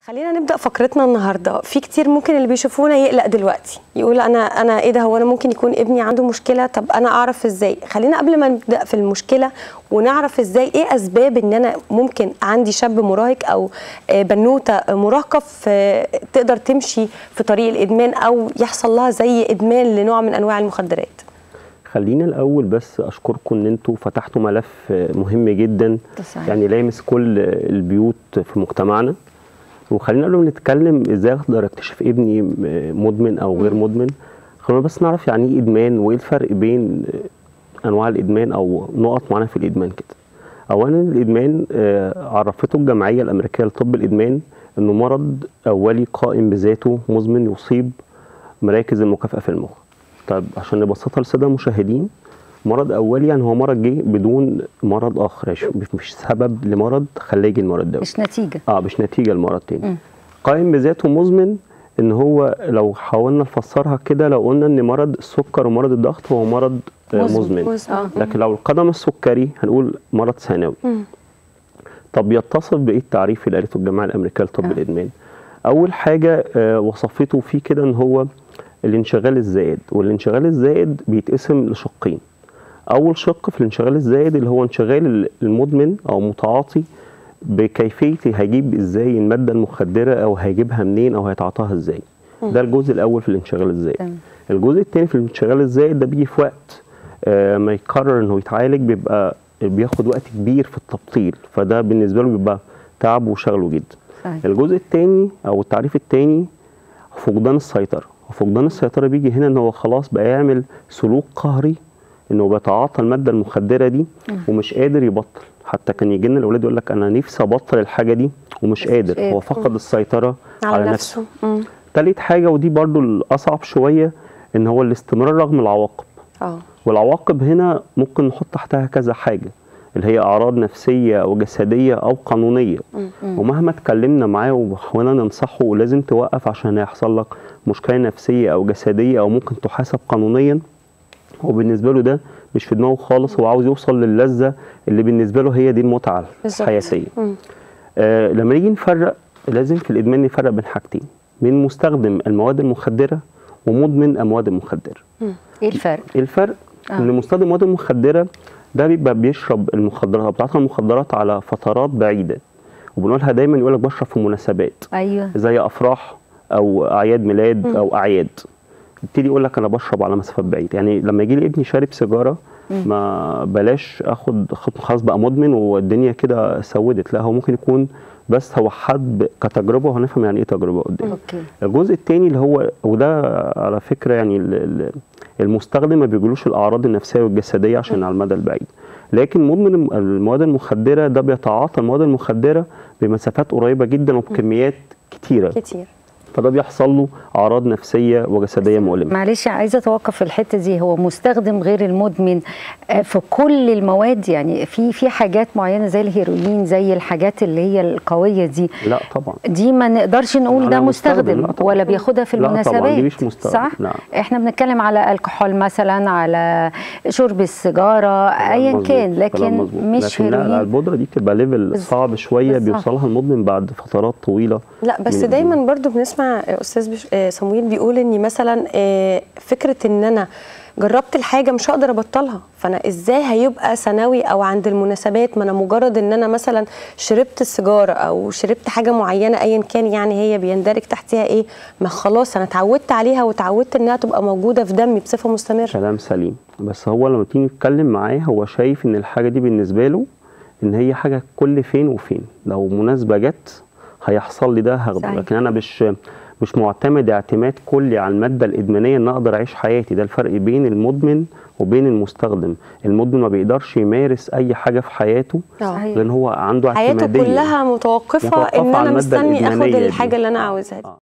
خلينا نبدا فقرتنا النهارده في كتير ممكن اللي بيشوفونا يقلق دلوقتي يقول انا انا ايه ده هو انا ممكن يكون ابني عنده مشكله طب انا اعرف ازاي خلينا قبل ما نبدا في المشكله ونعرف ازاي ايه اسباب ان انا ممكن عندي شاب مراهق او آه، بنوته مراهقه في تقدر تمشي في طريق الادمان او يحصل لها زي ادمان لنوع من انواع المخدرات خلينا الاول بس اشكركم ان انتوا فتحتوا ملف مهم جدا صحيح. يعني لامس كل البيوت في مجتمعنا وخلينا قبل ما نتكلم ازاي اقدر اكتشف ابني مدمن او غير مدمن خلينا بس نعرف يعني ايه ادمان وايه الفرق بين انواع الادمان او نقط معينه في الادمان كده اولا الادمان آه، عرفته الجمعيه الامريكيه لطب الادمان انه مرض اولي قائم بذاته مزمن يصيب مراكز المكافاه في المخ طيب عشان نبسطها للساده المشاهدين مرض اولي يعني هو مرض جه بدون مرض اخر يعني مش- مش سبب لمرض خلاه يجي المرض ده مش نتيجه اه مش نتيجه لمرض تاني مم. قائم بذاته مزمن ان هو لو حاولنا نفسرها كده لو قلنا ان مرض السكر ومرض الضغط هو مرض آه، مزمن. مزمن مزمن. آه. لكن لو القدم السكري هنقول مرض ثانوي مم. طب يتصف بايه التعريف اللي قالته الجماعه الامريكيه لطب آه. الادمان اول حاجه آه، وصفته فيه كده ان هو الانشغال الزائد والانشغال الزائد بيتقسم لشقين اول شق في الانشغال الزائد اللي هو انشغال المدمن او متعاطي بكيفيه هيجيب ازاي الماده المخدره او هيجيبها منين او هيتعاطاها ازاي ده الجزء الاول في الانشغال الزائد تمام. الجزء الثاني في الانشغال الزائد ده بيجي في وقت آه، ما يقرر انه يتعالج بيبقى بياخد وقت كبير في التبطيل فده بالنسبه له بيبقى تعب وشغله جدا صحيح. الجزء الثاني او التعريف الثاني فقدان السيطره وفقدان السيطره بيجي هنا ان هو خلاص بقى يعمل سلوك قهري انه بيتعاطى الماده المخدره دي ومش قادر يبطل حتى كان يجي لنا الاولاد يقول لك انا نفسي ابطل الحاجه دي ومش بس مش قادر قادر. هو فقد السيطره على, على نفسه, نفسه مم. تالت حاجه ودي برضو الاصعب شويه ان هو الاستمرار رغم العواقب اه والعواقب هنا ممكن نحط تحتها كذا حاجه اللي هي اعراض نفسيه او جسديه او قانونيه ومهما اتكلمنا معاه وحاولنا ننصحه لازم توقف عشان هيحصل لك مشكله نفسيه او جسديه او ممكن تحاسب قانونيا هو بالنسبه له ده مش في دماغه خالص هو عاوز يوصل للذه اللي بالنسبه له هي دي المتعه بالظبط. الحياتيه مم. آه لما نيجي نفرق لازم في الادمان نفرق بين حاجتين بين مستخدم المواد المخدره ومدمن المواد المخدره ايه الفرق ايه الفرق؟ آه. آه. ان مستخدم المواد المخدره ده بيبقى بيشرب المخدرات او بتاعت المخدرات على فترات بعيده وبنقولها دايما يقول لك بشرب في مناسبات ايوه زي افراح او اعياد ميلاد او اعياد يبتدي يقول لك انا بشرب على مسافات بعيده يعني لما يجي لي ابني شارب سيجاره ما بلاش اخد خط خلاص بقى مدمن والدنيا كده سودت لا هو ممكن يكون بس هو حد كتجربه وهنفهم يعني ايه تجربه قدام اوكي الجزء الثاني اللي هو وده على فكره يعني ال- ال- المستخدم ما بيجيلوش الاعراض النفسيه والجسديه عشان على المدى البعيد لكن مدمن الم- المواد المخدره ده بيتعاطى المواد المخدره بمسافات قريبه جدا وبكميات كتيره كتير فده بيحصل له اعراض نفسيه وجسديه مؤلمه معلش عايزه اتوقف في الحته دي هو مستخدم غير المدمن آه، في كل المواد يعني في في حاجات معينه زي الهيروين زي الحاجات اللي هي القويه دي لا طبعا دي ما نقدرش نقول لا، ده لا مستخدم، مستخدم لا طبعا. ولا بياخدها في لا طبعا، المناسبات دي مش مستخدم، صح لا. احنا بنتكلم على الكحول مثلا على شرب السيجاره ايا مظبوط، كان كلام لكن مظبوط. مش لكن لا، لا هيروين البودره دي بتبقى ليفل بالظبط. صعب شويه بالظبط. بيوصلها المدمن بعد فترات طويله لا بس من دايما برضو بنسمع استاذ بش... آه، صمويل بيقول اني مثلا آه، فكره ان انا جربت الحاجه مش هقدر ابطلها فانا ازاي هيبقى ثانوي او عند المناسبات ما انا مجرد ان انا مثلا شربت السيجاره او شربت حاجه معينه ايا كان يعني هي بيندرج تحتها ايه ما خلاص انا اتعودت عليها وتعودت انها تبقى موجوده في دمي بصفه مستمره كلام سليم بس هو لما تيجي نتكلم معاه هو شايف ان الحاجه دي بالنسبه له ان هي حاجه كل فين وفين لو مناسبه جت هيحصل لي ده هاخده صحيح. لكن انا مش مش معتمد اعتماد كلي على الماده الادمانيه ان اقدر اعيش حياتي ده الفرق بين المدمن وبين المستخدم المدمن ما بيقدرش يمارس اي حاجه في حياته آه. لان هو عنده حياته اعتماديه كلها متوقفه, متوقفة ان على انا المادة مستني اخد الإدمانية دي. الحاجه اللي انا عاوزها دي. آه.